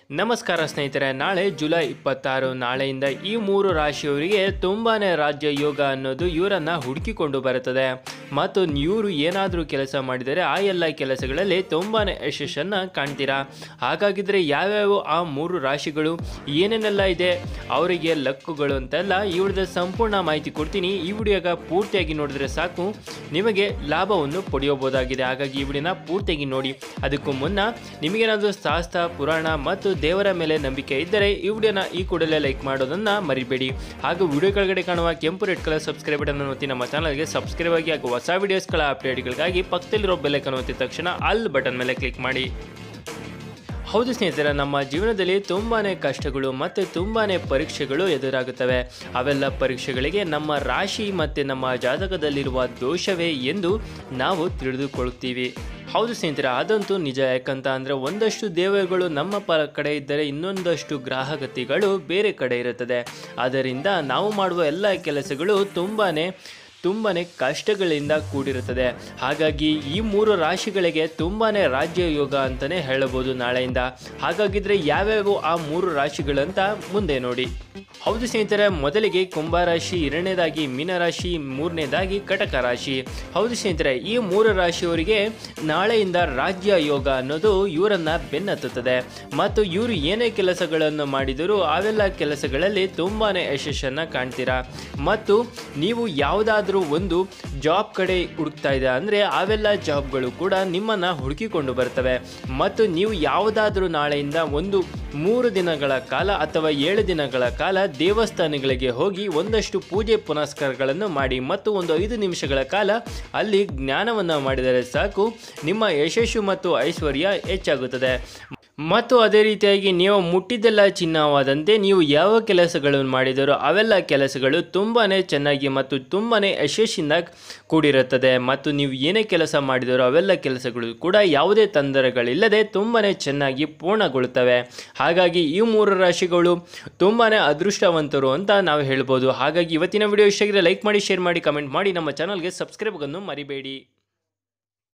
ನಮಸ್ಕಾರ ಸ್ನೇಹಿತರೆ ನಾಳೆ ಜುಲೈ ಇಪ್ಪತ್ತಾರು ನಾಳೆಯಿಂದ ಈ ಮೂರು ರಾಶಿಯವರಿಗೆ ತುಂಬಾನೇ ರಾಜ್ಯ ಯೋಗ ಅನ್ನೋದು ಇವರನ್ನ ಹುಡುಕಿಕೊಂಡು ಬರುತ್ತದೆ ಮತ್ತು ಇವರು ಏನಾದರೂ ಕೆಲಸ ಮಾಡಿದರೆ ಆ ಎಲ್ಲ ಕೆಲಸಗಳಲ್ಲಿ ತುಂಬಾನೇ ಯಶಸ್ಸನ್ನು ಕಾಣ್ತೀರಾ ಹಾಗಾಗಿದ್ರೆ ಯಾವ್ಯಾವ ಆ ಮೂರು ರಾಶಿಗಳು ಏನೇನೆಲ್ಲ ಇದೆ ಅವರಿಗೆ ಲಕ್ಕುಗಳು ಅಂತೆಲ್ಲ ಇವ್ರದ್ದು ಸಂಪೂರ್ಣ ಮಾಹಿತಿ ಕೊಡ್ತೀನಿ ಈ ವಿಡಿಯೋಗ ಪೂರ್ತಿಯಾಗಿ ನೋಡಿದ್ರೆ ಸಾಕು ನಿಮಗೆ ಲಾಭವನ್ನು ಪಡೆಯಬಹುದಾಗಿದೆ ಹಾಗಾಗಿ ಈ ವಿಡಿಯೋನ ಪೂರ್ತಿಯಾಗಿ ನೋಡಿ ಅದಕ್ಕೂ ಮುನ್ನ ನಿಮಗೇನಾದರೂ ಶಾಸ್ತ್ರ ಪುರಾಣ ಮತ್ತು ದೇವರ ಮೇಲೆ ನಂಬಿಕೆ ಇದ್ದರೆ ಈ ವಿಡಿಯೋನ ಈ ಕೂಡಲೇ ಲೈಕ್ ಮಾಡೋದನ್ನ ಮರಿಬೇಡಿ ಹಾಗೂ ವಿಡಿಯೋ ಕೆಳಗಡೆ ಕಾಣುವ ಕೆಂಪು ರೆಡ್ ಕಲರ್ ಸಬ್ಸ್ಕ್ರೈಬ್ ಬಟನ್ ಒತ್ತಿ ನಮ್ಮ ಚಾನಲ್ಗೆ ಸಬ್ಸ್ಕ್ರೈಬ್ ಆಗಿ ಹಾಗೂ ಹೊಸ ವಿಡಿಯೋಸ್ಗಳ ಅಪ್ಡೇಟ್ಗಳಿಗಾಗಿ ಪಕ್ಕದಲ್ಲಿರೋ ಬೆಲ್ಲೈಕನ್ ಒತ್ತಿದ ತಕ್ಷಣ ಅಲ್ ಬಟನ್ ಮೇಲೆ ಕ್ಲಿಕ್ ಮಾಡಿ ಹೌದು ಸ್ನೇಹಿತರೆ ನಮ್ಮ ಜೀವನದಲ್ಲಿ ತುಂಬಾ ಕಷ್ಟಗಳು ಮತ್ತು ತುಂಬಾ ಪರೀಕ್ಷೆಗಳು ಎದುರಾಗುತ್ತವೆ ಅವೆಲ್ಲ ಪರೀಕ್ಷೆಗಳಿಗೆ ನಮ್ಮ ರಾಶಿ ಮತ್ತು ನಮ್ಮ ಜಾತಕದಲ್ಲಿರುವ ದೋಷವೇ ಎಂದು ನಾವು ತಿಳಿದುಕೊಳ್ಳುತ್ತೀವಿ ಹೌದು ಸ್ನೇಹಿತರೆ ಅದಂತೂ ನಿಜ ಯಾಕಂತ ಅಂದರೆ ಒಂದಷ್ಟು ದೇವರುಗಳು ನಮ್ಮ ಪ ಕಡೆ ಇದ್ದರೆ ಇನ್ನೊಂದಷ್ಟು ಗ್ರಾಹಕತೆಗಳು ಬೇರೆ ಕಡೆ ಇರುತ್ತದೆ ಆದ್ದರಿಂದ ನಾವು ಮಾಡುವ ಎಲ್ಲ ಕೆಲಸಗಳು ತುಂಬಾ ತುಂಬಾನೇ ಕಷ್ಟಗಳಿಂದ ಕೂಡಿರುತ್ತದೆ ಹಾಗಾಗಿ ಈ ಮೂರು ರಾಶಿಗಳಿಗೆ ತುಂಬಾನೇ ರಾಜ್ಯ ಯೋಗ ಅಂತಲೇ ಹೇಳಬಹುದು ನಾಳೆಯಿಂದ ಹಾಗಾಗಿದ್ರೆ ಯಾವ್ಯಾವ ಆ ಮೂರು ರಾಶಿಗಳಂತ ಮುಂದೆ ನೋಡಿ ಹೌದು ಸ್ನೇಹಿತರೆ ಮೊದಲಿಗೆ ಕುಂಭರಾಶಿ ಎರಡನೇದಾಗಿ ಮೀನರಾಶಿ ಮೂರನೇದಾಗಿ ಕಟಕ ರಾಶಿ ಹೌದು ಸ್ನೇಹಿತರೆ ಈ ಮೂರು ರಾಶಿಯವರಿಗೆ ನಾಳೆಯಿಂದ ರಾಜ್ಯ ಯೋಗ ಅನ್ನೋದು ಇವರನ್ನ ಬೆನ್ನತ್ತುತ್ತದೆ ಮತ್ತು ಇವರು ಏನೇ ಕೆಲಸಗಳನ್ನು ಮಾಡಿದರೂ ಅವೆಲ್ಲ ಕೆಲಸಗಳಲ್ಲಿ ತುಂಬಾನೇ ಯಶಸ್ಸನ್ನು ಕಾಣ್ತೀರಾ ಮತ್ತು ನೀವು ಯಾವುದಾದ್ರೂ ಒಂದು ಜಾಬ್ ಕಡೆ ಹುಡುಕ್ತಾ ಇದೆ ಅಂದರೆ ಅವೆಲ್ಲ ಜಾಬ್ಗಳು ಕೂಡ ನಿಮ್ಮನ್ನು ಹುಡುಕಿಕೊಂಡು ಬರ್ತವೆ ಮತ್ತು ನೀವು ಯಾವುದಾದ್ರೂ ನಾಳೆಯಿಂದ ಒಂದು ಮೂರು ದಿನಗಳ ಕಾಲ ಅಥವಾ ಏಳು ದಿನಗಳ ಕಾಲ ದೇವಸ್ಥಾನಗಳಿಗೆ ಹೋಗಿ ಒಂದಷ್ಟು ಪೂಜೆ ಪುನಸ್ಕಾರಗಳನ್ನು ಮಾಡಿ ಮತ್ತು ಒಂದು ಐದು ನಿಮಿಷಗಳ ಕಾಲ ಅಲ್ಲಿ ಜ್ಞಾನವನ್ನು ಮಾಡಿದರೆ ಸಾಕು ನಿಮ್ಮ ಯಶಸ್ಸು ಮತ್ತು ಐಶ್ವರ್ಯ ಹೆಚ್ಚಾಗುತ್ತದೆ ಮತ್ತು ಅದೇ ರೀತಿಯಾಗಿ ನೀವು ಮುಟ್ಟಿದ್ದೆಲ್ಲ ಚಿನ್ನವಾದಂತೆ ನೀವು ಯಾವ ಕೆಲಸಗಳನ್ನು ಮಾಡಿದರೋ ಅವೆಲ್ಲ ಕೆಲಸಗಳು ತುಂಬಾ ಚೆನ್ನಾಗಿ ಮತ್ತು ತುಂಬಾ ಯಶಸ್ಸಿಂದ ಕೂಡಿರುತ್ತದೆ ಮತ್ತು ನೀವು ಏನೇ ಕೆಲಸ ಮಾಡಿದರೋ ಅವೆಲ್ಲ ಕೆಲಸಗಳು ಕೂಡ ಯಾವುದೇ ತೊಂದರೆಗಳಿಲ್ಲದೆ ತುಂಬಾ ಚೆನ್ನಾಗಿ ಪೂರ್ಣಗೊಳ್ಳುತ್ತವೆ ಹಾಗಾಗಿ ಈ ಮೂರು ರಾಶಿಗಳು ತುಂಬಾ ಅದೃಷ್ಟವಂತರು ಅಂತ ನಾವು ಹೇಳ್ಬೋದು ಹಾಗಾಗಿ ಇವತ್ತಿನ ವಿಡಿಯೋ ಇಷ್ಟ ಲೈಕ್ ಮಾಡಿ ಶೇರ್ ಮಾಡಿ ಕಮೆಂಟ್ ಮಾಡಿ ನಮ್ಮ ಚಾನಲ್ಗೆ ಸಬ್ಸ್ಕ್ರೈಬ್ ಅನ್ನು ಮರಿಬೇಡಿ